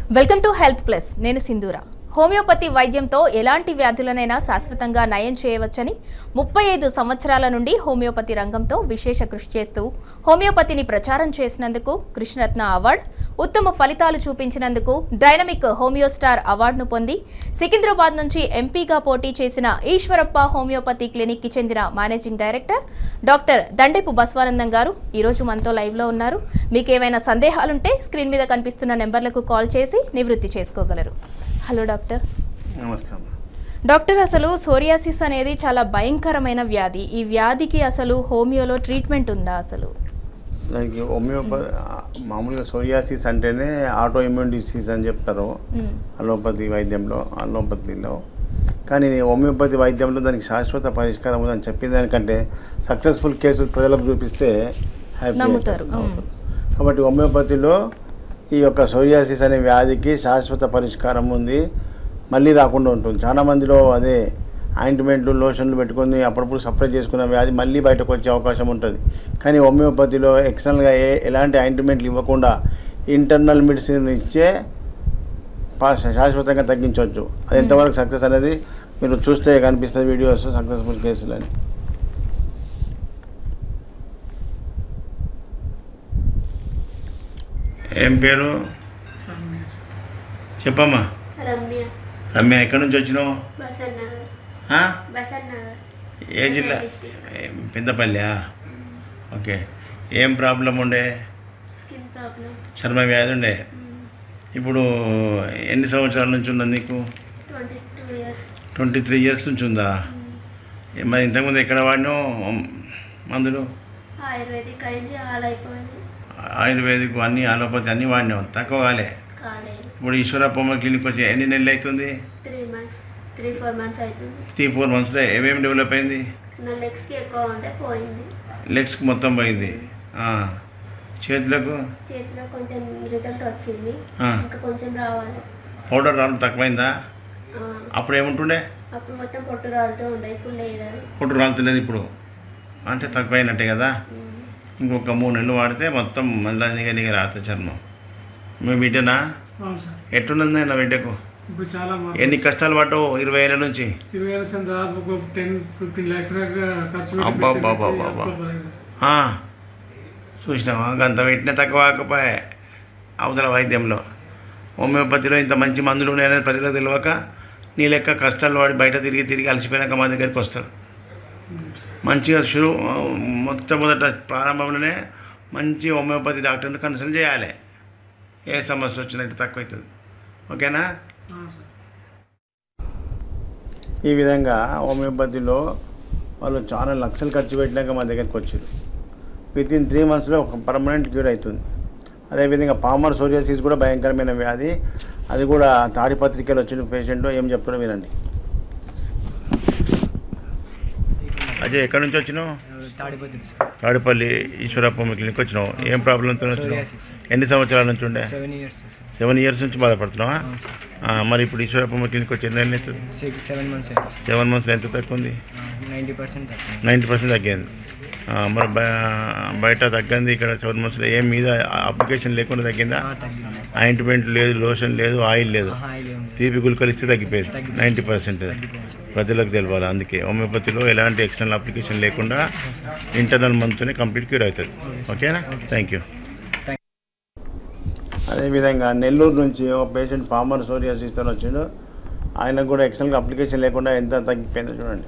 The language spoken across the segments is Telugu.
వెల్కమ్ టు హెల్త్ ప్లస్ నేను సింధూర హోమియోపతి వైద్యంతో ఎలాంటి వ్యాధులనైనా శాశ్వతంగా నయం చేయవచ్చని ముప్పై ఐదు సంవత్సరాల నుండి హోమియోపతి రంగంతో విశేష కృషి చేస్తూ హోమియోపతిని ప్రచారం చేసినందుకు కృష్ణరత్న అవార్డ్ ఉత్తమ ఫలితాలు చూపించినందుకు డైనమిక్ హోమియో స్టార్ అవార్డును పొంది సికింద్రాబాద్ నుంచి ఎంపీగా పోటీ చేసిన ఈశ్వరప్ప హోమియోపతి క్లినిక్ కి చెందిన managing director doctor Dandepu Basavanandam గారు ఈరోజు మనతో లైవ్లో ఉన్నారు మీకు ఏమైనా సందేహాలుంటే స్క్రీన్ మీద కనిపిస్తున్న నెంబర్లకు కాల్ చేసి నివృత్తి చేసుకోగలరు హలో డాక్టర్ నమస్తే అమ్మ డాక్టర్ అసలు సోరియాసిస్ అనేది చాలా భయంకరమైన వ్యాధి ఈ వ్యాధికి అసలు హోమియోలో ట్రీట్మెంట్ ఉందా అసలు దానికి హోమియోపతి మామూలుగా సోరియాసిస్ అంటేనే ఆటో ఇమ్యూన్ డిసీజ్ అని చెప్తారు మ్మ్. అలోపతి వైద్యంలో అలోపతిలో కానీ ఇది హోమియోపతి వైద్యంలో దానికి శాశ్వత పరిష్కారం ఉందని చెప్పిన దానికంటే సక్సెస్ఫుల్ కేసు ప్రజలకు చూపిస్తే హ్యాపీ నమ్ముతారు. అవుతారు కాబట్టి హోమియోపతిలో ఈ యొక్క సోరియాసిస్ అనే వ్యాధికి శాశ్వత పరిష్కారం ఉంది మళ్ళీ రాకుండా ఉంటుంది చాలా మందిలో అదే ఆయింట్మెంట్లు లోషన్లు పెట్టుకొని అప్పుడప్పుడు సప్లై చేసుకున్న వ్యాధి మళ్ళీ బయటకు వచ్చే అవకాశం ఉంటుంది కానీ హోమియోపతిలో ఎక్స్టర్నల్గా ఏ ఎలాంటి ఆయింట్మెంట్లు ఇవ్వకుండా ఇంటర్నల్ మెడిసిన్ ఇచ్చే పా- శాశ్వతంగా తగ్గించవచ్చు అది ఎంతవరకు సక్సెస్ అనేది మీరు చూస్తే కనిపిస్తుంది వీడియోస్ సక్సెస్ఫుల్ కేసులు అని ఏం పేరు చెప్పమ్మా రమ్య రమ్య ఎక్కడి నుంచి వచ్చినావు బసర్ నగర్ ఆ? బసర్ నగర్ ఏ జిల్లా డిస్ట్రిక్ట్. ఏం, పెద్దపల్లి ఓకే ఏం ప్రాబ్లం ఉండే స్కిన్ ప్రాబ్లం చర్మ వ్యాధి ఉండే ఇప్పుడు ఎన్ని సంవత్సరాల నుంచి ఉందా నీకు twenty two years twenty three years నుంచి ఉందా ఏ, మరి ఇంతకుముందు ఎక్కడ వాడినావు మందులు ఆయుర్వేదిక్ అయింది ఆల్ అయిపోయింది ఆయుర్వేదిక్ అన్ని అలోపతి అన్నీ వాడినావు తక్కువ కాలే కాలేదు ఇప్పుడు ఈశ్వరప్పమ్మ క్లినిక్ వచ్చి ఎన్ని నెలలు అవుతుంది three months three four months అవుతుంది త్రీ ఫోర్ మంత్స్లో ఏమేమి డెవలప్ అయింది నా లెగ్స్కి ఎక్కువ ఉంటే పోయింది లెగ్స్కి మొత్తం పోయింది ఆ. చేతులకు చేతిలో కొంచెం రిజల్ట్ వచ్చింది ఆ. ఇంకా కొంచెం రావాలి పౌడర్ రావడం తక్కువైందా ఆ, అప్పుడు ఏముంటుండే అప్పుడు మొత్తం పొట్టు రాలుతూ ఉండే ఇప్పుడు లేదు అది పొట్టు రాలుతలేదు ఇప్పుడు అంటే తక్కువైనట్టే కదా ఉమ్. ఇంకొక మూడు నెలలు వాడితే మొత్తం మళ్ళీ నిగ నిగ రాత చర్మం మీ బిడ్డనా అవును సార్ ఎట్లున్నది నా బిడ్డకు ఇప్పుడు చాలా మార్పు ఎన్ని కష్టాలు పడ్డావు ఇరవై ఏళ్ళ నుంచి ఇరవై వేల సంత దాదాపు ఒక టెన్ ఫిఫ్టీన్ ల్యాక్స్ దాకా ఖర్చు పెట్టి అబ్బా, పెట్టి అబ్బా, పెట్టి అబ్బా, అప్పులు పడేది సార్. ఆ, చూసినావా గంత పెట్టిన తక్కువ కాకపోయే అవతల వైద్యంలో హోమియోపతిలో ఇంత మంచి మందులు ఉన్నాయనేది ప్రజలకు తెలియక నీ లెక్క కష్టాలు వాడి బయట తిరిగి తిరిగి అలసిపోయినాక మా దగ్గరికి వస్తారు మంచిగా షురు మొట్టమొదట ప్రారంభంలోనే మంచి హోమియోపతి డాక్టర్ని కన్సల్ట్ చేయాలి ఏ సమస్య వచ్చినట్టు తక్కువ అవుతుంది ఓకేనా అవును సార్ ఈ విధంగా హోమియోపతిలో వాళ్ళు చాలా లక్షలు ఖర్చు పెట్టినాక మా దగ్గరికి వచ్చారు విత్ ఇన్ త్రీ మంత్స్లో ఒక పర్మనెంట్ క్యూర్ అవుతుంది అదేవిధంగా పామర్ సోరియాసిస్ కూడా భయంకరమైన వ్యాధి అది కూడా తాడిపత్రికలు వచ్చిన పేషెంట్ ఏం చెప్తాడో వినండి అజయ్ ఎక్కడి నుంచి వచ్చినావు తాడిపత్రి సార్ తాడిపల్లి ఈశ్వరప్పమ్మ క్లినిక్ వచ్చినావు ఏం ప్రాబ్లంతో వచ్చినావు Psoriasis, sir. ఎన్ని సంవత్సరాల నుంచి ఉండే seven years sir seven years నుంచి బాధపడుతున్నావా అవును సార్ ఆ, మరి ఇప్పుడు ఈశ్వరప్పమ్మ క్లినిక్ వచ్చి ఎన్ని నెలలు అవుతుంది సిక్స్ సెవెన్ మంత్స్ అయింది సార్ సెవెన్ మంత్స్లో ఎంత తక్కువ ఉంది నైంటీ పర్సెంట్ తక్కువ నైంటీ పర్సెంట్ తగ్గింది ఆ, మరి బ- బయట తగ్గింది ఇక్కడ సెవెన్ మంత్స్లో ఏం మీద అప్లికేషన్ లేకుండా తగ్గిందా ఆ, తగ్గింది సార్ ఆయింట్మెంట్ లేదు లోషన్ లేదు ఆయిల్ లేదు ఆహా, ఇది ఉంది తీపి గుల్కలు ఇస్తే తగ్గిపోయింది తగ్గిపోయింది. నైంటీ పర్సెంట్ తగ్గిపోయింది సార్ ప్రజలకు తెలవాలి అందుకే హోమియోపతిలో ఎలాంటి ఎక్స్టర్నల్ అప్లికేషన్ లేకుండా ఇంటర్నల్ మంత్తోనే కంప్లీట్ క్యూర్ అవుతుంది ఓకేనా థ్యాంక్ యూ అదేవిధంగా నెల్లూరు నుంచి ఒక పేషెంట్ పామర్ సోరియాసిస్తో వచ్చిండు ఆయనకు కూడా ఎక్స్టర్నల్ అప్లికేషన్ లేకుండా ఎంత తగ్గిపోయిందో చూడండి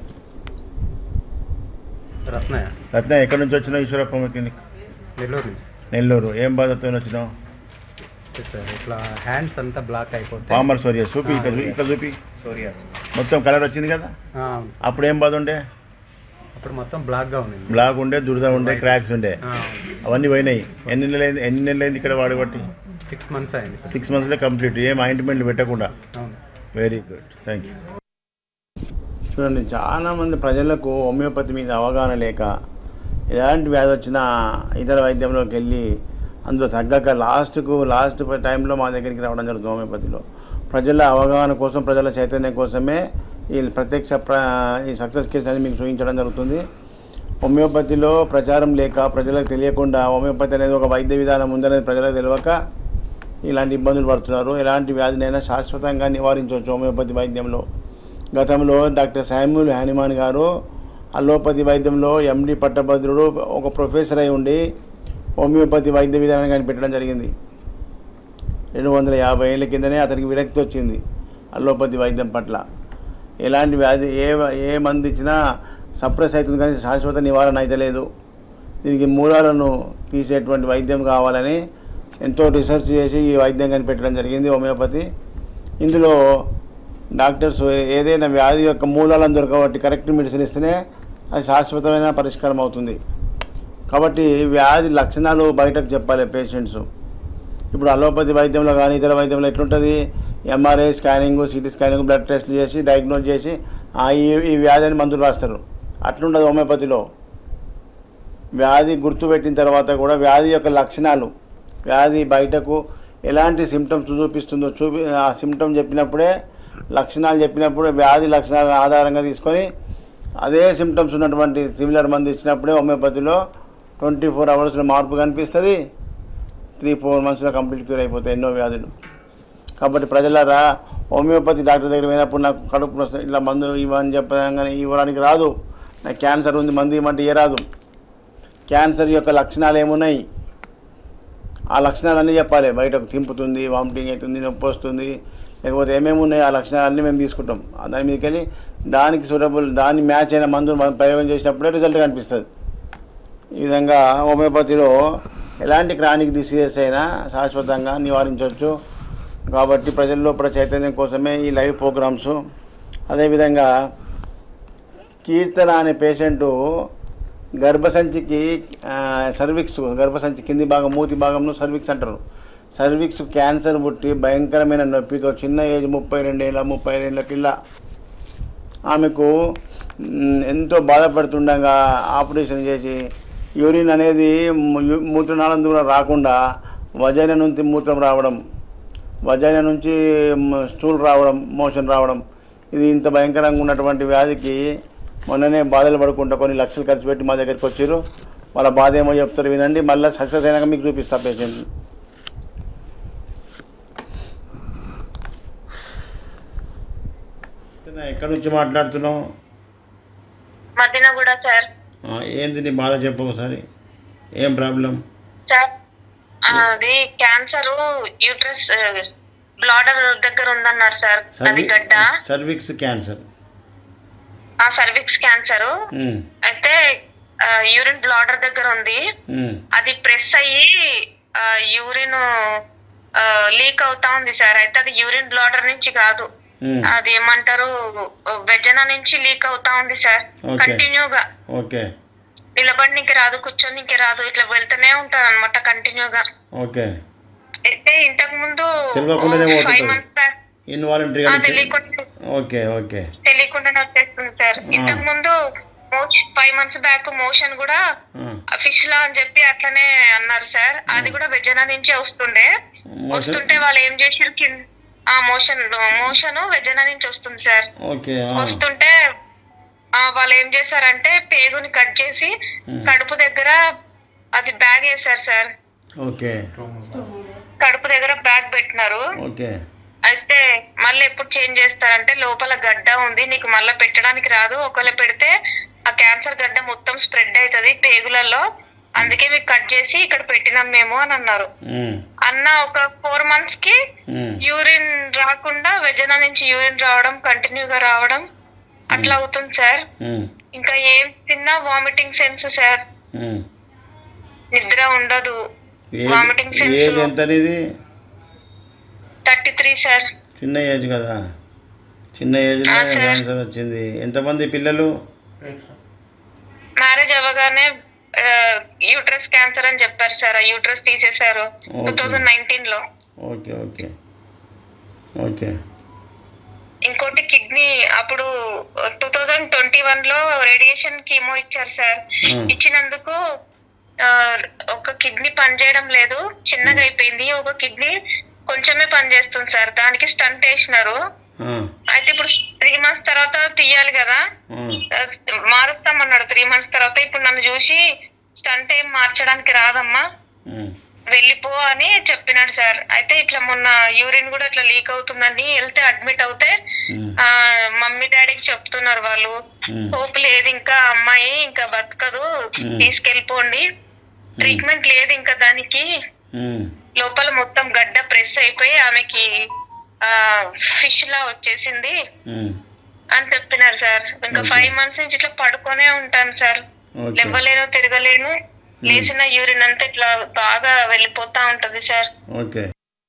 రత్నయ్య రత్న ఎక్కడి నుంచి వచ్చినావు ఈశ్వరప్పమ్మ క్లినిక్ నెల్లూరు నుంచి సార్. నెల్లూరు ఏం బాధతో వచ్చినావు ఓకే సార్ ఇట్లా హ్యాండ్స్ అంతా బ్లాక్ అయిపోతే పామర్ సోరియా చూపి ఇక్కడ చూ- ఇక్కడ చూపి సోరియాసిస్ మొత్తం కలర్ వచ్చింది కదా ఆ, అవును సార్ అప్పుడు ఏం బాధ ఉండే అప్పుడు మొత్తం బ్లాక్గా ఉంది బ్లాక్ ఉండే దురద ఉండే క్రాక్స్ ఉండే ఆ, అవన్నీ పోయినాయి ఎన్ని నెలలు అయింది ఎన్ని నెలలు అయింది ఇక్కడ వాడబట్టి సిక్స్ మంత్స్ అయింది సిక్స్ మంత్స్లో కంప్లీట్ ఏం ఆయింట్మెంట్లు పెట్టకుండా అవును వెరీ గుడ్ థ్యాంక్ యూ చూడండి చాలామంది ప్రజలకు హోమియోపతి మీద అవగాహన లేక ఎలాంటి వ్యాధి వచ్చినా ఇతర వైద్యంలోకి వెళ్ళి అందులో తగ్గక లాస్ట్కు లాస్ట్ టైంలో మా దగ్గరికి రావడం జరుగుతుంది హోమియోపతిలో ప్రజల అవగాహన కోసం ప్రజల చైతన్యం కోసమే ఈ ప్రత్యక్ష ప్ర ఈ సక్సెస్ కేసు అనేది మీకు చూపించడం జరుగుతుంది హోమియోపతిలో ప్రచారం లేక ప్రజలకు తెలియకుండా హోమియోపతి అనేది ఒక వైద్య విధానం ఉందనేది ప్రజలకు తెలియక ఇలాంటి ఇబ్బందులు పడుతున్నారు ఎలాంటి వ్యాధినైనా శాశ్వతంగా నివారించవచ్చు హోమియోపతి వైద్యంలో గతంలో డాక్టర్ శామ్యూల్ హ్యానిమాన్ గారు అలోపతి వైద్యంలో ఎండి పట్టభద్రుడు ఒక ప్రొఫెసర్ అయి ఉండి హోమియోపతి వైద్య విధానం కనిపెట్టడం జరిగింది రెండు వందల యాభై ఏళ్ళ కిందనే అతనికి విరక్తి వచ్చింది అల్లోపతి వైద్యం పట్ల ఎలాంటి వ్యాధి ఏ ఏ మంది ఇచ్చినా సప్రెస్ అవుతుంది కానీ శాశ్వత నివారణ అయితే లేదు దీనికి మూలాలను తీసేటువంటి వైద్యం కావాలని ఎంతో రీసెర్చ్ చేసి ఈ వైద్యం కనిపెట్టడం జరిగింది హోమియోపతి ఇందులో డాక్టర్స్ ఏదైనా వ్యాధి యొక్క మూలాలను దొరకబట్టి కరెక్ట్ మెడిసిన్ ఇస్తేనే అది శాశ్వతమైన పరిష్కారం అవుతుంది కాబట్టి వ్యాధి లక్షణాలు బయటకు చెప్పాలి పేషెంట్స్ ఇప్పుడు అలోపతి వైద్యంలో కానీ ఇతర వైద్యంలో ఎట్లుంటుంది MRI scanning CT scanning blood టెస్ట్లు చేసి డయాగ్నోజ్ చేసి ఆ ఈ ఈ వ్యాధి అని మందులు రాస్తారు అట్లుండదు హోమియోపతిలో వ్యాధి గుర్తుపెట్టిన తర్వాత కూడా వ్యాధి యొక్క లక్షణాలు వ్యాధి బయటకు ఎలాంటి సిమ్టమ్స్ చూపిస్తుందో చూపి ఆ సిమ్టమ్ చెప్పినప్పుడే లక్షణాలు చెప్పినప్పుడే వ్యాధి లక్షణాలను ఆధారంగా తీసుకొని అదే సిమ్టమ్స్ ఉన్నటువంటి సిమిలర్ మందు ఇచ్చినప్పుడే హోమియోపతిలో ట్వంటీ ఫోర్ అవర్స్లో మార్పు కనిపిస్తుంది త్రీ ఫోర్ మంత్స్లో కంప్లీట్ క్యూర్ అయిపోతాయి ఎన్నో వ్యాధులు కాబట్టి ప్రజలారా హోమియోపతి డాక్టర్ దగ్గర పోయినప్పుడు నాకు కడుపు నొస్తుంది, ఇట్లా మందు ఇవ్వని చెప్పగానే ఇవ్వడానికి రాదు నాకు క్యాన్సర్ ఉంది మందు ఇవ్వమంటే ఏ రాదు క్యాన్సర్ యొక్క లక్షణాలు ఏమున్నాయి ఆ లక్షణాలన్నీ చెప్పాలి బయటకు తింపుతుంది వామిటింగ్ అవుతుంది నొప్పి వస్తుంది లేకపోతే ఏమేమి ఉన్నాయి ఆ లక్షణాలన్నీ మేము తీసుకుంటాం ఆ దాని మీదకి వెళ్ళి దానికి సూటబుల్ దాన్ని మ్యాచ్ అయిన మందులు మనం ప్రయోగం చేసినప్పుడే రిజల్ట్ కనిపిస్తుంది ఈ విధంగా హోమియోపతిలో ఎలాంటి క్రానిక్ డిసీజెస్ అయినా శాశ్వతంగా నివారించవచ్చు కాబట్టి ప్రజల లోపల చైతన్యం కోసమే ఈ లైవ్ ప్రోగ్రామ్స్ అదేవిధంగా కీర్తన అనే పేషెంటు గర్భసంచికి ఆ, సర్విక్స్ గర్భసంచి కింది భాగం మూతి భాగంలో సర్విక్స్ అంటారు సర్విక్స్ క్యాన్సర్ పుట్టి భయంకరమైన నొప్పితో చిన్న ఏజ్ ముప్పై రెండేళ్ళ ముప్పై ఐదేళ్ళ పిల్ల ఆమెకు మ్, ఎంతో బాధపడుతుండగా ఆపరేషన్ చేసి యూరిన్ అనేది ము- యు- మూత్రనాళం ద్వారా రాకుండా వజైన నుంచి మూత్రం రావడం వజైన నుంచి మ్, స్టూల్ రావడం మోషన్ రావడం ఇది ఇంత భయంకరంగా ఉన్నటువంటి వ్యాధికి మొన్ననే బాధలు పడుకుంటా కొన్ని లక్షలు ఖర్చు పెట్టి మా దగ్గరికి వచ్చారు వాళ్ళ బాధ ఏమో చెప్తారు వినండి మళ్ళీ సక్సెస్ అయినాక మీకు చూపిస్తా పేషెంట్ ఎక్కడి నుంచి మాట్లాడుతున్నావు మధ్యన కూడా సార్ ఆ, ఏంది నీ బాధ చెప్పు ఒకసారి ఏం ప్రాబ్లం సార్ అది క్యాన్సర్ యూట్రస్ బ్లాడర్ దగ్గర ఉందన్నారు సార్ అది గడ్డ సర్విక్స్ క్యాన్సర్ ఆ సర్విక్స్ క్యాన్సర్ ఉమ్, అయితే యూరిన్ బ్లాడర్ దగ్గర ఉంది ఉమ్, అది ప్రెస్ అయ్యి యూరిన్ లీక్ అవుతా ఉంది సార్ అయితే అది యూరిన్ బ్లాడర్ నుంచి కాదు ఉమ్, అది ఏమంటారు వెజన నుంచి లీక్ అవుతా ఉంది సార్ Okay. కంటిన్యూగా ఓకే నిలబడినికి రాదు కూర్చోనికి రాదు ఇట్లా వెళ్తూనే ఉంటాను అనమాట కంటిన్యూగా ఓకే అయితే ఇంతకు ముందు తెలియకుండానే ఫైవ్ పోతుంది. మంత్స్ బ్యాక్ ఇన్వాలంటరీగా తెలియకుండా ఓకే ఓకే తెలియకుండానే వచ్చేస్తుంది సార్ ఇంతకు ముందు ఫైవ్ మంత్స్ బ్యాక్ మోషన్ కూడా ఆ, ఫిష్ లా అని చెప్పి అట్లనే అన్నారు సార్ అది కూడా వెజన నుంచే వస్తుండే మోషన్ వస్తుంటే వాళ్ళు ఏం చేసారు కింద ఆ మోషన్ మోషన్ వెజన నుంచి వస్తుంది సార్ ఓకే ఆ, వస్తుంటే ఆ వాళ్ళు ఏం చేశారంటే పేగుని కట్ చేసి కడుపు దగ్గర అది బ్యాగ్ వేశారు సార్ ఓకే కడుపు దగ్గర బ్యాగ్ పెట్టినారు ఓకే అయితే మళ్ళీ ఎప్పుడు చేంజ్ చేస్తారంటే లోపల గడ్డ ఉంది నీకు మళ్ళీ పెట్టడానికి రాదు ఒకవేళ పెడితే ఆ క్యాన్సర్ గడ్డ మొత్తం స్ప్రెడ్ అవుతుంది పేగులలో అందుకే మీకు కట్ చేసి ఇక్కడ పెట్టినాం మేము అని అన్నారు ఉమ్, అన్న ఒక ఫోర్ మంత్స్ కి ఉమ్, యూరిన్ రాకుండా వెజన నుంచి యూరిన్ రావడం కంటిన్యూగా రావడం అట్లా అవుతుంది సార్ ఉమ్, ఇంకా ఏం తిన్నా వామిటింగ్ సెన్స్ సార్ ఉమ్. నిద్ర ఉండదు ఏజ్ వామిటింగ్ ఏజ్ సెన్స్ ఎంత అనేది థర్టీ త్రీ సార్ చిన్న ఏజ్ కదా చిన్న ఏజ్లో ఆ, సార్. క్యాన్సర్ వచ్చింది ఎంతమంది పిల్లలు మ్యారేజ్ అవ్వగానే యూట్రస్ క్యాన్సర్ అని చెప్పారు సార్ ఆ యూట్రస్ తీసేశారు Okay. టూ థౌజండ్ నైన్టీన్ లో ఓకే ఓకే ఓకే ఇంకోటి కిడ్నీ అప్పుడు టూ థౌజండ్ ట్వంటీ వన్ లో రేడియేషన్ కీమో ఇచ్చారు సార్ Hmm. ఇచ్చినందుకు ఆ, ఒక కిడ్నీ పనిచేయడం లేదు చిన్నగా అయిపోయింది ఒక కిడ్నీ కొంచెమే పనిచేస్తుంది సార్ దానికి స్టంట్ వేసినారు ఆ, అయితే ఇప్పుడు త్రీ మంత్స్ తర్వాత తీయాలి కదా ఆ, మారుస్తామన్నాడు త్రీ మంత్స్ తర్వాత ఇప్పుడు నన్ను చూసి స్టంట్ ఏం మార్చడానికి రాదమ్మా ఉమ్, వెళ్ళిపో అని చెప్పినాడు సార్ అయితే ఇట్లా మొన్న యూరిన్ కూడా ఇట్లా లీక్ అవుతుందని వెళ్తే అడ్మిట్ అవుతే మ్మ్. ఆ మమ్మీ డాడీకి చెప్తున్నారు వాళ్ళు మ్మ్. హోప్ లేదు ఇంకా అమ్మాయి ఇంకా బతకదు మ్మ్. తీసుకెళ్ళిపోండి ట్రీట్మెంట్ లేదు ఇంకా దానికి ఉమ్, లోపల మొత్తం గడ్డ ప్రెస్ అయిపోయి ఆమెకి ఆ ఫిష్ లా వచ్చేసింది ఉమ్, అని చెప్పినారు సార్ ఇంకా Okay. ఫైవ్ మంత్స్ నుంచి ఇట్లా పడుకొనే ఉంటాను సార్ ఓకే లేవలేను తిరగలేను లేచిన యూరిన్ అంతా ఇట్లా బాగా వెళ్ళిపోతా ఉంటది సార్ ఓకే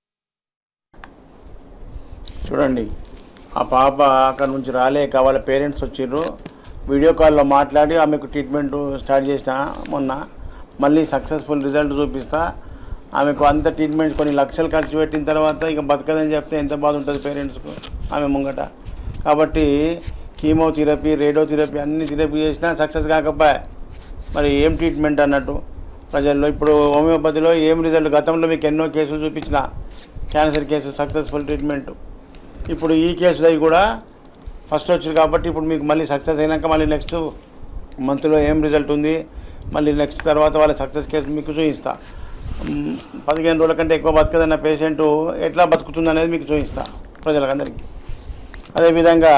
చూడండి ఆ పాప అక్కడ నుంచి రాలేక వాళ్ళ పేరెంట్స్ వచ్చిర్రు వీడియో కాల్లో మాట్లాడి ఆమెకు ట్రీట్మెంట్ స్టార్ట్ చేసిన మొన్న మళ్ళీ సక్సెస్ఫుల్ రిజల్ట్ చూపిస్తా ఆమెకు అంత ట్రీట్మెంట్ కొన్ని లక్షలు ఖర్చు పెట్టిన తర్వాత ఇక బతకదని చెప్తే ఎంత బాధ ఉంటుంది పేరెంట్స్కు ఆమె ముంగట కాబట్టి కీమోథెరపీ రేడియోథెరపీ అన్ని థెరపీ చేసినా సక్సెస్ కాకపోయా మరి ఏం ట్రీట్మెంట్ అన్నట్టు ప్రజల్లో ఇప్పుడు హోమియోపతిలో ఏం రిజల్ట్ గతంలో మీకు ఎన్నో కేసులు చూపించిన క్యాన్సర్ కేసు సక్సెస్ఫుల్ ట్రీట్మెంట్ ఇప్పుడు ఈ కేసులో కూడా ఫస్ట్ వచ్చింది కాబట్టి ఇప్పుడు మీకు మళ్ళీ సక్సెస్ అయినాక మళ్ళీ నెక్స్ట్ మంత్లో ఏం రిజల్ట్ ఉంది మళ్ళీ నెక్స్ట్ తర్వాత వాళ్ళ సక్సెస్ కేసు మీకు చూపిస్తా మ్, పదిహేను రోజుల కంటే ఎక్కువ బతకదన్న పేషెంట్ ఎట్లా బతుకుతుంది అనేది మీకు చూపిస్తా ప్రజలకందరికీ అదేవిధంగా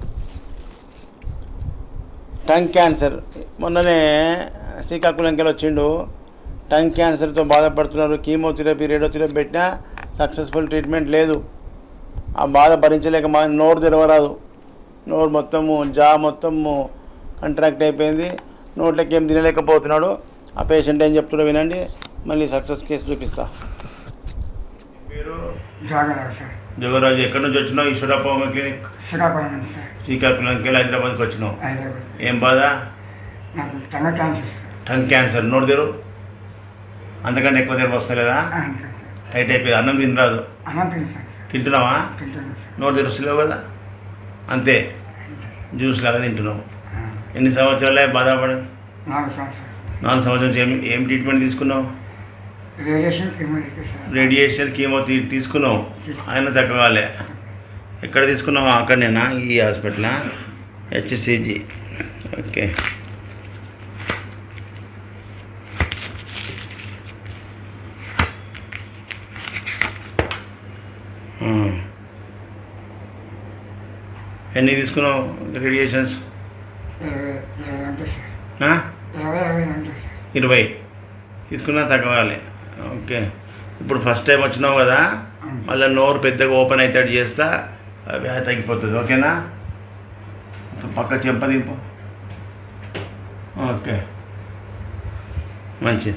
టంగ్ క్యాన్సర్ మొన్ననే శ్రీకాకుళంకెళ్ళి వచ్చిండు టంగ్ క్యాన్సర్తో బాధపడుతున్నారు కీమోథెరపీ రేడియోథెరపీ పెట్టినా సక్సెస్ఫుల్ ట్రీట్మెంట్ లేదు ఆ బాధ భరించలేక మా నోరు తెరవరాదు నోరు మొత్తము జా మొత్తము కంట్రాక్ట్ అయిపోయింది నోట్లోకి ఏం తినలేకపోతున్నాడు ఆ పేషెంట్ ఏం చెప్తున్నాడో వినండి మళ్ళీ సక్సెస్ కేసు చూపిస్తా పేరు జాగరావు సార్ జగరాజు ఎక్కడి నుంచి వచ్చినావు ఈశ్వరప్ప హోమియో క్లినిక్ శ్రీకాకుళం నుంచి సార్ శ్రీకాకుళంకి వెళ్ళి హైదరాబాద్కి వచ్చినావు హైదరాబాద్ ఏం బాధ నాకు tongue cancer sir tongue cancer నోరు తెరు అంతకంటే ఎక్కువ తెరు వస్తలేదా ఆ, అంతే సార్ టైట్ అయిపోయింది అన్నం తినరాదు అన్నం తింటాను సార్ తింటున్నావా తింటాను సార్ నోరు తెరుస్తలేవు కదా అంతే జ్యూస్ లాగా తింటున్నావు ఎన్ని సంవత్సరాలే బాధపడి నాలుగు సంవత్సరాలు సార్ నాలుగు సంవత్సరాల నుంచి ఏం ఏం ట్రీట్మెంట్ తీసుకున్నావు రేడియేషన్ కెమోడికి సార్ రేడియేషన్ కీమో తీ- తీసుకున్నావు ఆయన తగ్గవాలే ఎక్కడ తీసుకున్నావు అక్కడనేనా ఈ హాస్పిటల్ హెచ్సిజి ఓకే ఆ. ఎన్ని తీసుకున్నావు రేడియేషన్స్ ఇరవై ఇరవై ఉంటాయి సార్ ఆ? ఇరవై ఇరవై ఉంటాయి సార్ ఇరవై తీసుకున్నా తగ్గవాలి ఓకే ఇప్పుడు ఫస్ట్ టైం వచ్చినావు కదా మళ్ళీ నోరు పెద్దగా ఓపెన్ అవుతాడు చేస్తా ఆ వ్యాధి తగ్గిపోతుంది ఓకేనా ఇప్పుడు పక్క చెంప దింపు ఓకే మంచిది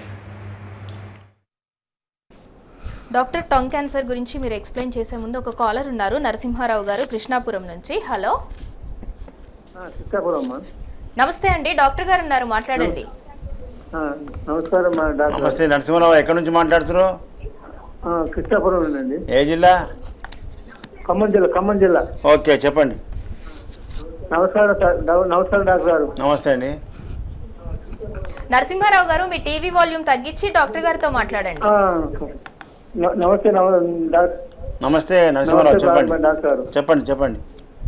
డాక్టర్ టంగ్ క్యాన్సర్ గురించి మీరు ఎక్స్ప్లెయిన్ చేసే ముందు ఒక కాలర్ ఉన్నారు నరసింహారావు గారు కృష్ణాపురం నుంచి హలో చిత్తాపురం అమ్మా నమస్తే అండి డాక్టర్ గారు ఉన్నారు మాట్లాడండి ఆ, నమస్కారం మా డాక్టర్ నమస్తే నరసింహరావు ఎక్కడి నుంచి మాట్లాడుతున్నావు ఆ, కృష్ణాపురం అండి ఏ జిల్లా ఖమ్మం జిల్లా ఖమ్మం జిల్లా ఓకే చెప్పండి నమస్కారం సార్ నమ- నమస్కారం డాక్టర్ గారు నమస్తే అండి నరసింహారావు గారు మీ టీవీ వాల్యూమ్ తగ్గించి డాక్టర్ గారితో మాట్లాడండి ఆ, న- నమస్తే నమ- డాక్- నమస్తే నరసింహరావు నమస్తే చెప్పండి డాక్టర్ గారు చెప్పండి చెప్పండి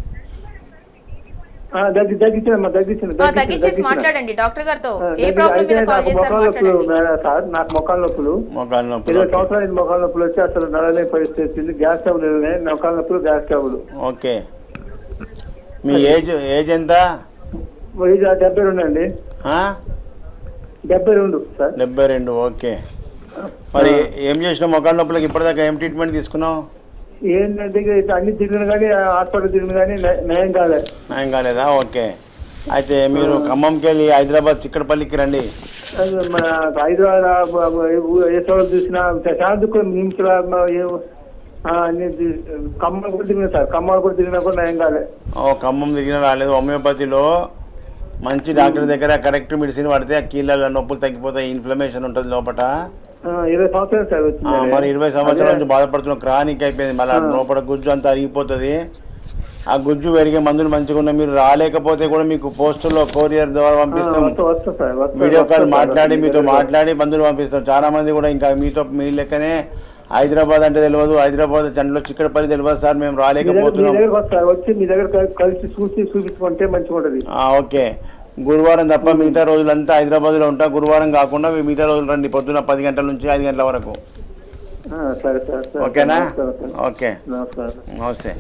ఆ, దగ్గి తగ్గించిన తగ్గించిన ఆ, తగ్గించేసి మాట్లాడండి డాక్టర్ గారితో ఆ, ఏ దగ్గి- ప్రాబ్లం అయితే మీద కాల్ నాకు చేశారు మొకాళ్ళ నొప్పులు మాట్లాడండి మేడం సార్ నాకు మొక్కల నొప్పులు మోకాలు నొప్పులు ఇరవై ఓకే. సంవత్సరాలు అయింది మొక్కల నొప్పులు వచ్చి అసలు నడలే పరిస్థితి వచ్చింది గ్యాస్ ట్రబుల్ ఉన్నాయి మొక్కల నొప్పులు గ్యాస్ ట్రబుల్ ఓకే మీ ఏజ్ ఏజ్ ఎంత వయసు డెబ్బై రెండు అండి ఆ? డెబ్బై రెండు సార్ డెబ్బై రెండు ఓకే మరి ఏం చేసినావు మొక్కల నొప్పులకి ఇప్పటిదాకా ఏం ట్రీట్మెంట్ తీసుకున్నావు ఏంటంటే ఇక ఇట్లా అన్ని తిరిగిన కానీ హాస్పిటల్ తిరిగిన కానీ న- నయం కాలేదు నయం కాలేదా ఓకే అయితే మీరు ఖమ్మంకి వెళ్ళి హైదరాబాద్ చిక్కడపల్లికి రండి అది మన హైదరాబాద్ ఏ చోట చూసినా చాలా దుఃఖం నిమ్స్ కమ్మలు కూడా తిరిగిన సార్ కమ్మలు కూడా తిరిగినా కూడా నయం కాలే ఓ ఖమ్మం తిరిగిన రాలేదు హోమియోపతిలో మంచి డాక్టర్ దగ్గర కరెక్ట్ మెడిసిన్ పడితే ఆ కీళ్ళ నొప్పులు తగ్గిపోతాయి ఇన్ఫ్లమేషన్ ఉంటుంది లోపల ఆ, ఇరవై సంవత్సరాలు సార్ ఆ, వచ్చింది మరి ఇరవై సంవత్సరాల నుంచి అదే. బాధపడుతున్న క్రానిక్ అయిపోయింది మళ్ళీ లోపల గుజ్జు అంతా అరిగిపోతుంది ఆ గుజ్జు పెరిగే మందులు మంచిగా ఉన్నాయి మీరు రాలేకపోతే కూడా మీకు పోస్టుల్లో కొరియర్ ద్వారా ఆ, పంపిస్తాం వస్తా వస్తా సార్ వస్తా, వీడియో కాల్ వస్తా సార్. మాట్లాడి మీతో వస్తా. మాట్లాడి మందులు పంపిస్తాం చాలా మంది కూడా ఇంకా మీతో మీ లెక్కనే హైదరాబాద్ అంటే తెలియదు హైదరాబాద్ చండలో చిక్కడపల్లి తెలియదు సార్ మేము మీ దగ్గర మీ రాలేకపోతున్నాం దగ్గరకు వస్తారు వచ్చి మీ దగ్గర కల్- కలిసి చూసి చూపించుకుంటే మంచిగా ఉంటది ఆ, ఓకే గురువారం తప్ప మిగతా రోజులంతా హైదరాబాద్లో ఉంటా గురువారం కాకుండా మీ మిగతా రోజులు రండి పొద్దున పది గంటల నుంచి ఐదు గంటల వరకు ఆ, సరే సరే సరే ఓకేనా నమస్కారం సార్. ఓకే నమస్కారం నమస్తే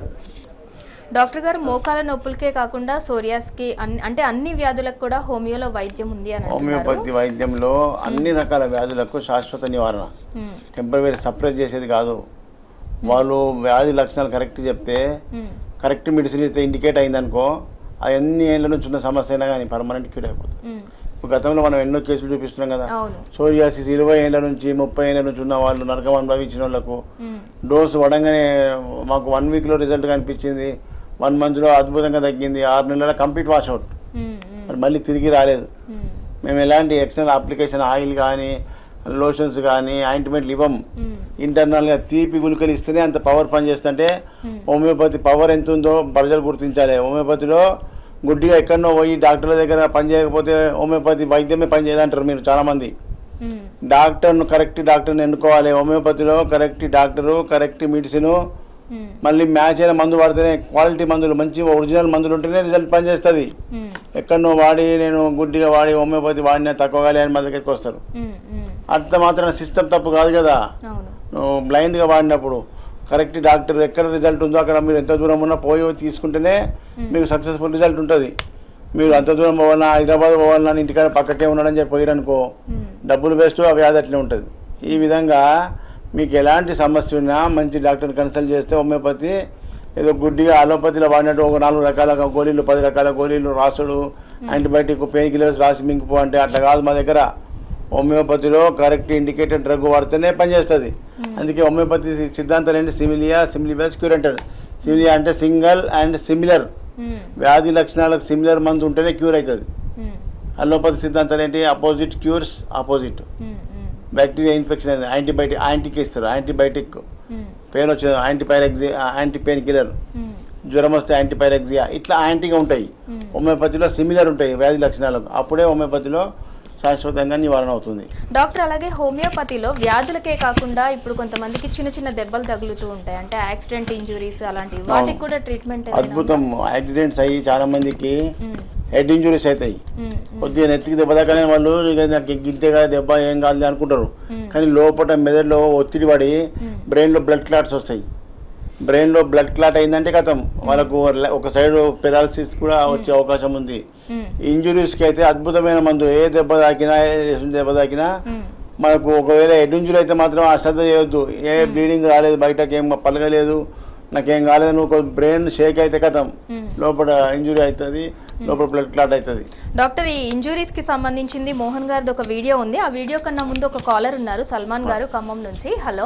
డాక్టర్ గారు మోకాల నొప్పులకే కాకుండా సోరియాస్కి అన్ని అంటే అన్ని వ్యాధులకు కూడా హోమియోలో వైద్యం ఉంది అని అంటున్నారు హోమియోపతి వైద్యంలో అన్ని రకాల వ్యాధులకు శాశ్వత నివారణ మ్మ్. టెంపరీ సప్రెస్ చేసేది కాదు వాళ్ళు వ్యాధి లక్షణాలు కరెక్ట్ చెప్తే మ్మ్. కరెక్ట్ మెడిసిన్ ఇస్తే ఇండికేట్ అయిందనుకో అది ఎన్ని ఏళ్ళ నుంచి ఉన్న సమస్య అయినా కానీ పర్మనెంట్ క్యూర్ అయిపోతుంది మ్మ్. ఇప్పుడు గతంలో మనం ఎన్నో కేసులు చూపిస్తున్నాం కదా అవును సోరియాసిస్ ఇరవై ఏళ్ళ నుంచి ముప్పై ఏళ్ళ నుంచి ఉన్న వాళ్ళు నరకం అనుభవించిన వాళ్ళకు మ్మ్. డోసు పడంగానే మాకు వన్ వీక్లో రిజల్ట్ కనిపించింది వన్ మంత్లో అద్భుతంగా తగ్గింది ఆరు నెలల కంప్లీట్ వాష్అవుట్ మ్మ్. మ్మ్. మరి మళ్ళీ తిరిగి రాలేదు మ్మ్. మేము ఎలాంటి ఎక్స్టర్నల్ అప్లికేషన్ ఆయిల్ కానీ లోషన్స్ కానీ ఆయింట్మెంట్లు ఇవ్వం మ్మ్. ఇంటర్నల్గా తీపి గుళికలు ఇస్తేనే అంత పవర్ పనిచేస్తుంటే హోమియోపతి పవర్ ఎంత ఉందో ప్రజలు గుర్తించాలి హోమియోపతిలో గుడ్డిగా ఎక్కడనో పోయి డాక్టర్ల దగ్గర పని చేయకపోతే హోమియోపతి వైద్యమే పని చేయదంటారు మీరు చాలామంది మ్మ్. డాక్టర్ను కరెక్ట్ డాక్టర్ని ఎన్నుకోవాలి హోమియోపతిలో కరెక్ట్ డాక్టరు కరెక్ట్ మెడిసిను మ్మ్. మళ్ళీ మ్యాచ్ అయిన మందు వాడితేనే క్వాలిటీ మందులు మంచి ఒరిజినల్ మందులు ఉంటేనే రిజల్ట్ పనిచేస్తుంది మ్మ్. ఎక్కడనో వాడి నేను గుడ్డిగా వాడి హోమియోపతి వాడినా తక్కువగా అని మన దగ్గరికి వస్తారు మ్మ్. మ్మ్. అంత మాత్రం సిస్టమ్ తప్పు కాదు కదా అవును నువ్వు బ్లైండ్గా వాడినప్పుడు కరెక్ట్ డాక్టర్ ఎక్కడ రిజల్ట్ ఉందో అక్కడ మీరు ఎంత దూరం ఉన్నా పోయి తీసుకుంటేనే మీకు సక్సెస్ఫుల్ రిజల్ట్ ఉంటుంది మీరు అంత దూరం పోవాలన్నా హైదరాబాద్ పోవాలన్నా ఇంటికాడ పక్కకే ఉన్నాడని చెప్పి పోయిరనుకో మ్మ్. డబ్బులు వేస్ట్ ఆ వ్యాధి అట్లే ఉంటుంది ఈ విధంగా మీకు ఎలాంటి సమస్య ఉన్నా మంచి డాక్టర్ని కన్సల్ట్ చేస్తే హోమియోపతి ఏదో గుడ్డిగా అలోపతిలో వాడినట్టు ఒక నాలుగు రకాల గోళీలు పది రకాల గోళీలు రాసుడు యాంటీబయాటిక్ పెయిన్ కిల్లర్స్ రాసి మింగిపో అంటే అట్లా కాదు మా దగ్గర హోమియోపతిలో కరెక్ట్ ఇండికేటెడ్ డ్రగ్ వాడితేనే పనిచేస్తుంది అందుకే హోమియోపతి సిద్ధాంతం ఏంటి సిమిలియా సిమిలిబస్ క్యూర్ అంటారు సిమిలియా అంటే సింగల్ అండ్ సిమిలర్ మ్మ్. వ్యాధి లక్షణాలకు సిమిలర్ మందు ఉంటేనే క్యూర్ అవుతుంది మ్మ్. అలోపతి సిద్ధాంతం ఏంటి అపోజిట్ క్యూర్స్ ఆపోజిట్ మ్మ్. మ్మ్. బ్యాక్టీరియా ఇన్ఫెక్షన్ అయింది యాంటీబయాటిక్ యాంటీకి ఇస్తారు యాంటీబయాటిక్ మ్మ్. పెయిన్ వచ్చింది యాంటీపైరెక్సియా యాంటీ పెయిన్ కిల్లర్ మ్మ్. జ్వరం వస్తే యాంటీపైరెక్సియా ఇట్లా యాంటీగా ఉంటాయి హోమియోపతిలో సిమిలర్ ఉంటాయి వ్యాధి లక్షణాలకు అప్పుడే హోమియోపతిలో శాశ్వతంగా నివారణ అవుతుంది డాక్టర్ అలాగే హోమియోపతిలో వ్యాధులకే కాకుండా ఇప్పుడు కొంతమందికి చిన్న చిన్న దెబ్బలు తగులుతూ ఉంటాయి అంటే యాక్సిడెంట్ ఇంజురీస్ అలాంటివి వాటికి కూడా ట్రీట్మెంట్ అద్భుతం యాక్సిడెంట్స్ అయ్యి చాలా మందికి హెడ్ ఇంజురీస్ అవుతాయి కొద్దిగా నెత్తికి దెబ్బ తగ్గనే వాళ్ళు ఇక నాకు గింతే కదా దెబ్బ ఏం కాదు అనుకుంటారు కానీ లోపల మెదడులో ఒత్తిడి పడి బ్రెయిన్లో బ్లడ్ క్లాట్స్ వస్తాయి బ్రెయిన్లో బ్లడ్ క్లాట్ అయిందంటే కథం వాళ్ళకు ల- ఒక సైడ్ పెరాలసిస్ కూడా వచ్చే అవకాశం ఉంది ఇంజురీస్కి అయితే అద్భుతమైన మందు ఏ దెబ్బ తాకినా ఏ దెబ్బ తాకినా మనకు ఒకవేళ హెడ్ ఇంజురీ అయితే మాత్రం అశ్రద్ధ చేయొద్దు ఏ బ్లీడింగ్ రాలేదు బయటకి ఏం పలగలేదు నాకేం కాలేదు నువ్వు బ్రెయిన్ షేక్ అయితే కథం లోపల ఇంజురీ అవుతుంది లోపల బ్లడ్ క్లాట్ అవుతుంది డాక్టర్ ఈ ఇంజురీస్ కి సంబంధించింది మోహన్ గారిది ఒక వీడియో ఉంది ఆ వీడియో కన్నా ముందు ఒక కాలర్ ఉన్నారు సల్మాన్ గారు ఖమ్మం నుంచి హలో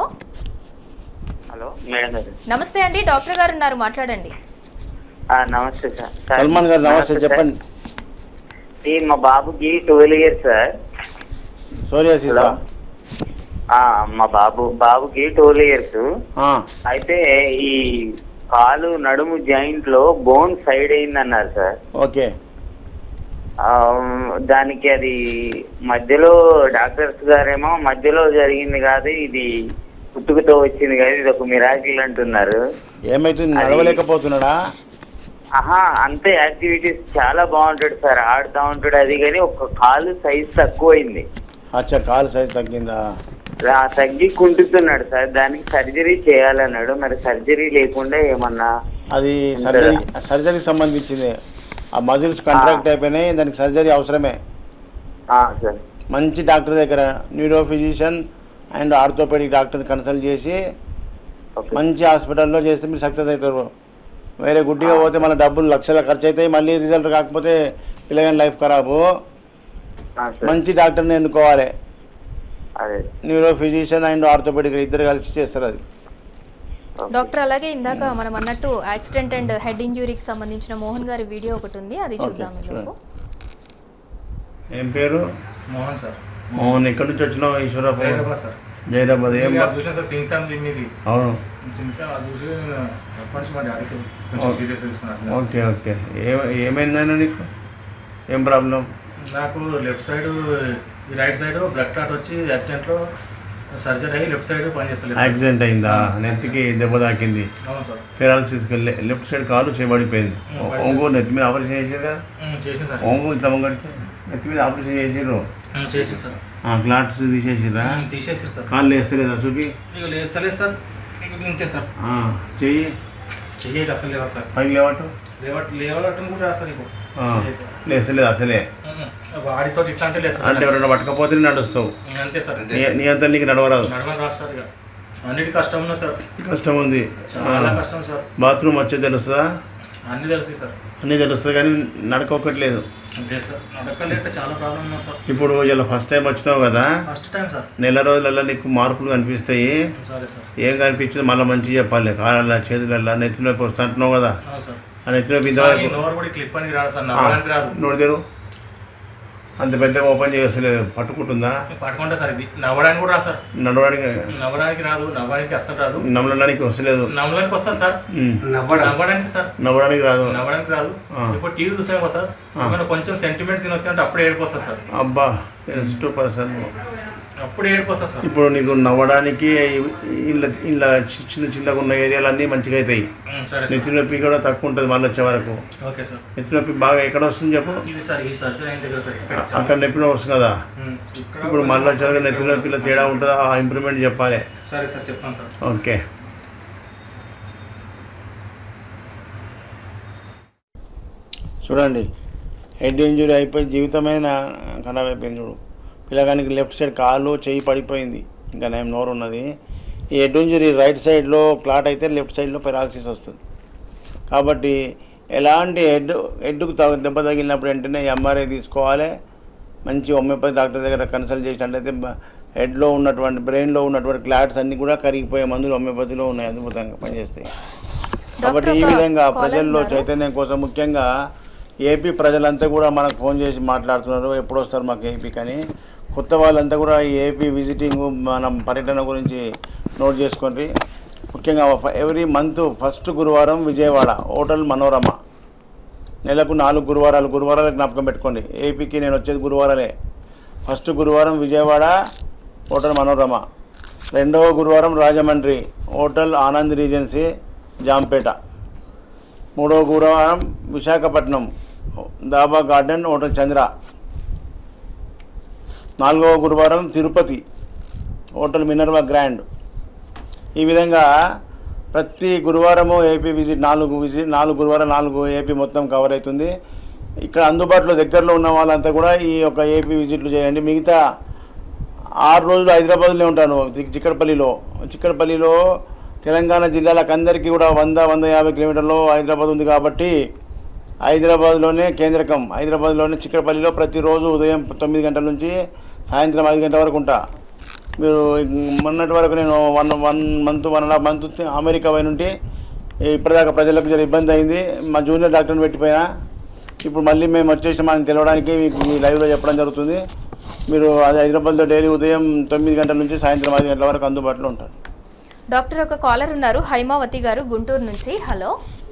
హలో మేడం గారు నమస్తే అండి డాక్టర్ గారు ఉన్నారు మాట్లాడండి ఆ, నమస్తే సార్ సార్, సల్మాన్ గారు నమస్తే సార్. చెప్పండి ఈ మా బాబుకి ట్వెల్వ్ ఇయర్స్ సార్ సోరియాసిసా ఆ, మా బాబు బాబుకి ట్వెల్వ్ ఇయర్స్ అయితే ఈ కాలు నడుము జాయింట్ లో బోన్ సైడ్ అయింది అన్నారు సార్ ఓకే ఆ, దానికి అది మధ్యలో డాక్టర్స్ గారేమో మధ్యలో జరిగింది కాదు ఇది పుట్టుకతో వచ్చింది కాదు ఇది ఒక మిరాకిల్ అంటున్నారు ఏమైతుంది అది- నడవలేకపోతున్నాడా ఆహా అంతే యాక్టివిటీస్ చాలా బాగుంటాడు సార్ ఆడుతా ఉంటాడు అది కానీ ఒక కాలు సైజ్ తక్కువైంది అచ్చా కాలు సైజ్ తగ్గిందా ఆ తగ్గి కుంటుతున్నాడు సార్ దానికి సర్జరీ చేయాలన్నాడు మరి సర్జరీ లేకుండా ఏమన్నా అది సర్జరీ సర్జరీకి సంబంధించింది ఆ మజిల్స్ కాంట్రాక్ట్ అయిపోయినాయి దానికి సర్జరీ అవసరమే ఆ, సార్ మంచి డాక్టర్ దగ్గర న్యూరో ఫిజిషియన్ అండ్ ఆర్థోపెడిక్ డాక్టర్ని కన్సల్ట్ చేసి మంచి హాస్పిటల్లో చేస్తే మీరు సక్సెస్ అవుతారు వేరే గుడ్డిగా పోతే మన డబ్బులు లక్షల ఖర్చు అవుతాయి మళ్ళీ రిజల్ట్ కాకపోతే పిల్లగాని లైఫ్ ఖరాబు ఆ, సార్ మంచి డాక్టర్ని ఎన్నుకోవాలి అదే న్యూరో ఫిజిషియన్ అండ్ ఆర్థోపెడిక్ ఇద్దరు కలిసి చేస్తారు అది డాక్టర్ అలాగే ఇందాక మనం అన్నట్టు యాక్సిడెంట్ అండ్ హెడ్ ఇంజురీకి సంబంధించిన మోహన్ గారి వీడియో ఒకటి ఉంది అది ఓకే, చూద్దాం ఈలోపు. ఏం పేరు మోహన్ సార్ మోహన్ ఎక్కడి నుంచి వచ్చినావు ఈశ్వర జైరాబాద్ సార్ జైరాబాద్ ఏం నేను అది చూసిన సార్ సింగితం మీది అవును చింత అది చూసి నేను అప్పటి నుంచి మా డాడీకి కొంచెం ఓకే. సీరియస్ తీసుకున్నట్టు ఓకే ఓకే ఏ ఏమైందన్నా నీకు ఏం ప్రాబ్లం నాకు లెఫ్ట్ సైడ్ ఈ రైట్ సైడ్ బ్లడ్ క్లాట్ వచ్చి యాక్సిడెంట్లో సర్జరీ అయ్యి లెఫ్ట్ సైడ్ పని చేస్తలేదు యాక్సిడెంట్ అయిందా నెత్తికి దెబ్బ తాకింది అవును సార్ పెరాలసిస్ లెఫ్ట్ సైడ్ కాలు చేయబడిపోయింది ఉమ్, ఒంగో నెత్తి మీద ఆపరేషన్ చేసారు కదా ఉమ్, చేసింది సార్ ఒంగో ఇట్లా ముంగడికి నెత్తి మీద ఆపరేషన్ చేసారు ఉమ్, చేసి సార్ క్లాట్స్ తీసేసిరా ఉమ్, తీసేసి సార్ కాళ్ళు వేస్తలేదా చూపి ఇక లేస్తలేదు సార్ ఇక ఇంతే సార్ ఆ, చెయ్యి చెయ్యేసి అసలు లేవా సార్ పైకి లేవట్టు లేవట్ లేవటం కూడా రాస్తారు నీకు ఆ, లేస్తలేదు అసలే వాడితో ఇట్లా అంటే లేదు అంటే ఎవరైనా పట్టకపోతే నడుస్తావు అంతే సార్ నీ- నీ అంతా నీకు నడవరాదు నడవని రాదు సార్ ఇక అన్నిటి కష్టం ఉన్నా సార్ కష్టం ఉంది చాలా కష్టం సార్ బాత్రూమ్ వచ్చేది తెలుస్తుందా అన్ని తెలిసి సార్ అన్నీ తెలుస్తుంది కానీ నడక ఒక్కట్లేదు అంతే సార్ నడకలేక చాలా ప్రాబ్లం ఉన్నా సార్ ఇప్పుడు ఇలా ఫస్ట్ టైం వచ్చినావు కదా ఫస్ట్ టైం సార్ నెల రోజులలో నీకు మార్పులు కనిపిస్తాయి సరే సార్ ఏం కనిపించింది మళ్ళీ మంచిగా చెప్పాలి కాళ్ళ చేతులల్లో నెత్తిలోకి వస్తా అంటున్నావు కదా అవును సార్ ఆ నెత్తిలోకి సార్, ఈ ఇంతవరకు నోరు కూడా క్లిప్ అని రాదు సార్ నవ్వడానికి రాదు నోటి తెరు అంత పెద్దగా ఓపెన్ చేయలేదు పట్టుకుంటుందా పట్టుకుంటా సార్ ఇది నవ్వడానికి కూడా రాదు సార్ నడవడానికి నవ్వడానికి రాదు నవ్వడానికి అస్సలు రాదు నమ్మడానికి వస్తలేదు నవ్వడానికి వస్తా సార్ ఉమ్. నవ్వడానికి సార్ నవ్వడానికి రాదు నవ్వడానికి రాదు ఆ. ఇప్పుడు టీవీ చూసాం కదా సార్ ఆ. ఏమైనా కొంచెం సెంటిమెంట్స్ వచ్చినట్టు అప్పుడు ఏడుపు వస్తుంది సార్ అబ్బా సెన్సిటివ్ పర్సన్ అప్పుడు ఏడుపు వస్తుంది సార్ ఇప్పుడు నీకు నవ్వడానికి ఇలా ఇలా చిన్న చిన్నగా ఉన్న ఏరియాలన్నీ మంచిగా అవుతాయి ఉమ్, సరే సార్ నెత్తి నొప్పి కూడా తక్కువ ఉంటుంది మళ్ళీ వచ్చే వరకు ఓకే సార్ నెత్తి నొప్పి బాగా ఎక్కడ వస్తుంది చెప్పు ఇది సార్ ఈ సర్జరీ అయిన దగ్గర సార్ ఇక్కడ అక్కడ నొప్పి వస్తుంది కదా ఉమ్, ఇక్కడ ఇప్పుడు మళ్ళీ వచ్చే వరకు నెత్తి నొప్పిలో తేడా ఉంటుందా ఆ ఇంప్రూవ్మెంట్ చెప్పాలి సరే సార్ చెప్తాను సార్ ఓకే చూడండి హెడ్ ఇంజురీ అయిపోయి జీవితమైన ఖరాబ్ అయిపోయింది చూడు పిల్లగానికి లెఫ్ట్ సైడ్ కాలు చెయ్యి పడిపోయింది ఇంకా నేను నోరు ఉన్నది ఈ హెడ్ ఇంజురీ రైట్ సైడ్లో క్లాట్ అయితే లెఫ్ట్ సైడ్లో పెరాలసిస్ వస్తుంది కాబట్టి ఎలాంటి హెడ్ హెడ్కు తగ దెబ్బ తగిలినప్పుడు వెంటనే ఎంఆర్ఐ తీసుకోవాలి మంచి హోమియోపతి డాక్టర్ దగ్గర కన్సల్ట్ చేసినట్లయితే బ- హెడ్లో ఉన్నటువంటి బ్రెయిన్లో ఉన్నటువంటి క్లాట్స్ అన్నీ కూడా కరిగిపోయే మందులు హోమియోపతిలో ఉన్నాయి అద్భుతంగా పనిచేస్తాయి కాబట్టి ఈ ఒక విధంగా caller ప్రజల్లో ఉన్నారు. చైతన్యం కోసం ముఖ్యంగా ఏపీ ప్రజలంతా కూడా మనకు ఫోన్ చేసి మాట్లాడుతున్నారు ఎప్పుడు వస్తారు మాకు ఏపీ కానీ కొత్త వాళ్ళంతా కూడా ఈ ఏపీ విజిటింగ్ మనం పర్యటన గురించి నోట్ చేసుకోండి ముఖ్యంగా ఎవ్రీ మంత్ ఫస్ట్ గురువారం విజయవాడ హోటల్ మనోరమ నెలకు నాలుగు గురువారాలు గురువారాలు జ్ఞాపకం పెట్టుకోండి ఏపీకి నేను వచ్చేది గురువారాలే ఫస్ట్ గురువారం విజయవాడ హోటల్ మనోరమ రెండవ గురువారం రాజమండ్రి హోటల్ ఆనంద్ రీజెన్సీ జాంపేట మూడవ గురువారం విశాఖపట్నం దాబా గార్డెన్ హోటల్ చంద్ర నాలుగవ గురువారం తిరుపతి హోటల్ మినర్వా గ్రాండ్ ఈ విధంగా ప్రతి గురువారము ఏపీ విజిట్ నాలుగు విజిట్ నాలుగు గురువారం నాలుగు ఏపీ మొత్తం కవర్ అవుతుంది ఇక్కడ అందుబాటులో దగ్గరలో ఉన్న వాళ్ళంతా కూడా ఈ యొక్క ఏపీ విజిట్లు చేయండి మిగతా ఆరు రోజులు హైదరాబాద్లో ఉంటాను చి- చిక్కడపల్లిలో చిక్కడపల్లిలో తెలంగాణ జిల్లాలకు అందరికీ కూడా వంద వంద యాభై కిలోమీటర్లో హైదరాబాద్ ఉంది కాబట్టి హైదరాబాద్లోనే కేంద్రకం హైదరాబాద్లోనే చిక్కడపల్లిలో ప్రతిరోజు ఉదయం తొమ్మిది గంటల నుంచి సాయంత్రం ఐదు గంటల వరకు ఉంటా మీరు మొన్నటి వరకు నేను one one month one and half month America పోయి నుండి ఇప్పటిదాకా ప్రజలకు జర ఇబ్బంది అయింది మా జూనియర్ డాక్టర్ని పెట్టిపోయినా ఇప్పుడు మళ్ళీ మేము వచ్చేసి మనకి తెలవడానికి మీకు ఈ లైవ్లో చెప్పడం జరుగుతుంది మీరు అది హైదరాబాద్లో డైలీ ఉదయం తొమ్మిది గంటల నుంచి సాయంత్రం ఐదు గంటల వరకు అందుబాటులో ఉంటారు డాక్టర్ ఒక కాలర్ ఉన్నారు హైమావతి గారు గుంటూరు నుంచి హలో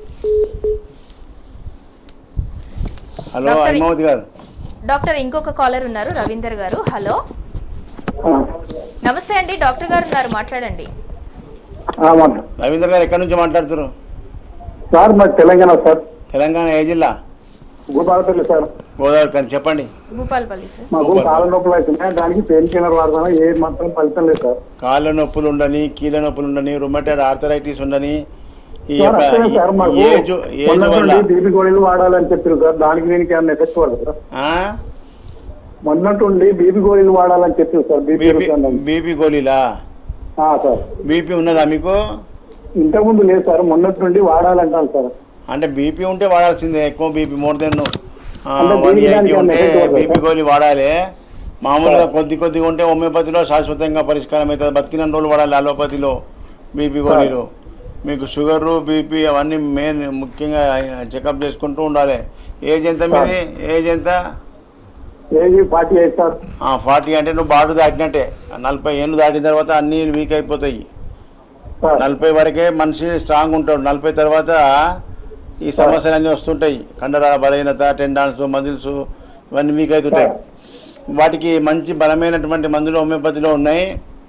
హలో డాక్టర్- హైమావతి గారు డాక్టర్ ఇంకొక కాలర్ ఉన్నారు రవీందర్ గారు హలో నమస్తే అండి డాక్టర్ గారు ఉన్నారు మాట్లాడండి రవీంద్ర గారు ఎక్కడి నుంచి మాట్లాడుతారు సార్ మాది తెలంగాణ సార్ తెలంగాణ ఏ జిల్లా భూపాలపల్లి సార్ గోదావరి కానీ చెప్పండి భూపాలపల్లి సార్ మాకు కాళ్ళ నొప్పులు అవుతున్నాయి దానికి పెయిన్ కిల్లర్ వాడతాను ఏ మాత్రం ఫలితం లేదు సార్ కాళ్ళ నొప్పులు ఉండని కీళ్ళ నొప్పులు ఉండని రుమటైడ్ ఆర్థరైటిస్ ఉండని ఈ సార్ యొక్క అట్లనే సార్ మాకు ఏజ్ ఏజ్ వల్ల బీపీ గోళీలు వాడాలని చెప్పారు సార్ దానికి దీనికి ఏమైనా ఎఫెక్ట్ పడదు సార్ ఆ? మొన్నట్టుండి బీపీ గోళీలు వాడాలని చెప్పారు సార్ బీపీ బీపీ బీపీ గోళీలా సార్ బీపీ ఉన్నదా మీకు ఇంతకుముందు లేదు సార్ మొన్నటి నుండి వాడాలంటాను సార్ అంటే బీపీ ఉంటే వాడాల్సిందే ఎక్కువ బీపీ మోర్ దెన్ అంటే వన్ దీనికి ఎయిటీ దానికి ఉంటే ఏమైనా effect బీపీ పడదా? గోళీ వాడాలి మామూలుగా కొద్ది కొద్దిగా ఉంటే హోమియోపతిలో శాశ్వతంగా పరిష్కారం అవుతుంది బతికిన రోజులు వాడాలి అలోపతిలో బీపీ గోళీలు మీకు షుగరు బీపీ అవన్నీ మెయిన్ ముఖ్యంగా చెకప్ చేసుకుంటూ ఉండాలి ఏజ్ ఎంత మీది ఏజ్ ఎంత age forty eight sir forty అంటే నువ్వు బాడు దాటినట్టే నలభై ఏళ్ళు దాటిన తర్వాత అన్నీ వీక్ అయిపోతాయి నలభై వరకే మనిషి స్ట్రాంగ్ ఉంటాడు నలభై తర్వాత ఈ సమస్యలు అన్నీ వస్తుంటాయి కండరాల బలహీనత టెండాన్స్ మజిల్స్ ఇవన్నీ వీక్ అవుతుంటాయి వాటికి మంచి బలమైనటువంటి మందులు హోమియోపతిలో ఉన్నాయి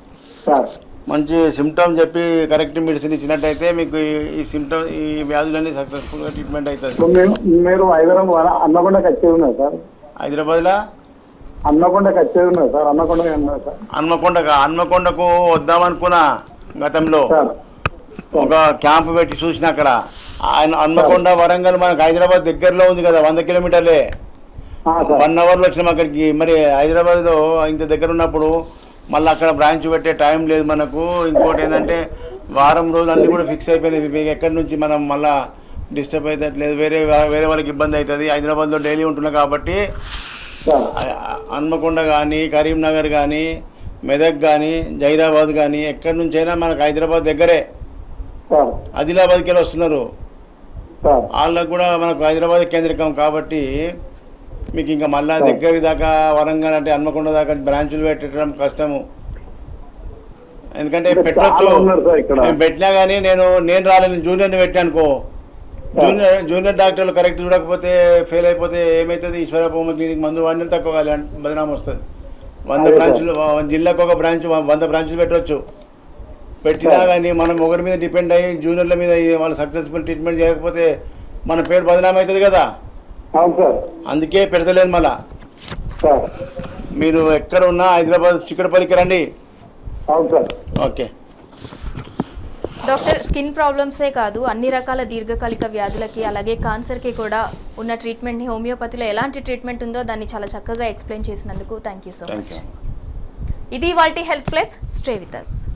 సార్ మంచి సిమ్టమ్ చెప్పి కరెక్ట్ మెడిసిన్ ఇచ్చినట్టయితే మీకు ఈ- ఈ సిమ్టమ్ ఈ వ్యాధులన్నీ సక్సెస్ఫుల్గా ట్రీట్మెంట్ అవుతుంది ఇప్పుడు మేము మీరు హైదరాబాద్ అన్నకొండకి వచ్చేది ఉన్నది సార్ హైదరాబాద్లో అన్నకొండకి వచ్చేది ఉన్నది సార్ అన్నకొండ ఉన్నది సార్ హన్మకొండకు హన్మకొండకు వద్దామనుకున్నా గతంలో ఒక క్యాంప్ పెట్టి చూసిన అక్కడ ఆయన హన్మకొండ వరంగల్ మనకు హైదరాబాద్ దగ్గరలో ఉంది కదా వంద కిలోమీటర్లే వన్ అవర్లో వచ్చినాం అక్కడికి మరి హైదరాబాద్లో ఇంత దగ్గర ఉన్నప్పుడు మళ్ళీ అక్కడ బ్రాంచ్ పెట్టే టైం లేదు మనకు ఇంకోటి ఏంటంటే వారం రోజులు అన్నీ కూడా ఫిక్స్ అయిపోయినాయి మీకు ఎక్కడి నుంచి మనం మళ్ళీ డిస్టర్బ్ అవుతట్లేదు వేరే వేరే వాళ్ళకి ఇబ్బంది అవుతుంది హైదరాబాద్లో డైలీ ఉంటున్నాం కాబట్టి హన్మకొండ కానీ కరీంనగర్ కానీ మెదక్ కానీ జైరాబాద్ కానీ ఎక్కడి నుంచైనా మనకు హైదరాబాద్ దగ్గరే ఆదిలాబాద్కి వెళ్ళి వస్తున్నారు వాళ్ళకు కూడా మనకు హైదరాబాద్ కేంద్రకం కాబట్టి మీకు ఇంకా మళ్ళా దగ్గర దాకా వరంగల్ అంటే హన్మకొండ దాకా బ్రాంచులు పెట్టడం కష్టము ఎందుకంటే అంటే పెట్టొచ్చు చాలా ఉన్నారు సార్ ఇక్కడ. నేను పెట్టినా కానీ నేను నేను రాలేను జూనియర్ని పెట్టాను అనుకో జూనియర్ జూనియర్ డాక్టర్లు కరెక్ట్ చూడకపోతే ఫెయిల్ అయిపోతే ఏమవుతుంది ఈశ్వరభూమ క్లినిక్ మందు వాడిన తక్కువ కాదు బదనాం వస్తుంది వంద అదే సార్. బ్రాంచులు వ- జిల్లాకు ఒక బ్రాంచ్ వ- వంద బ్రాంచులు పెట్టవచ్చు పెట్టినా కానీ మనం ఒకరి మీద డిపెండ్ అయ్యి జూనియర్ల మీద ఈ వాళ్ళు సక్సెస్ఫుల్ ట్రీట్మెంట్ చేయకపోతే మన పేరు బదనాం అవుతుంది కదా అవును సార్ అందుకే పెడతలేను మళ్ళా సార్ మీరు ఎక్కడ ఉన్నా హైదరాబాద్ చిక్కడపల్లికి రండి అవును సార్ ఓకే డాక్టర్ స్కిన్ ప్రాబ్లమ్సే కాదు అన్ని రకాల దీర్ఘకాలిక వ్యాధులకి అలాగే కాన్సర్కి కూడా ఉన్న ట్రీట్మెంట్ని హోమియోపతిలో ఎలాంటి ట్రీట్మెంట్ ఉందో దాన్ని చాలా చక్కగా ఎక్స్ప్లెయిన్ చేసినందుకు thank you so thank much you ఇది వాల్టీ health plus stay with us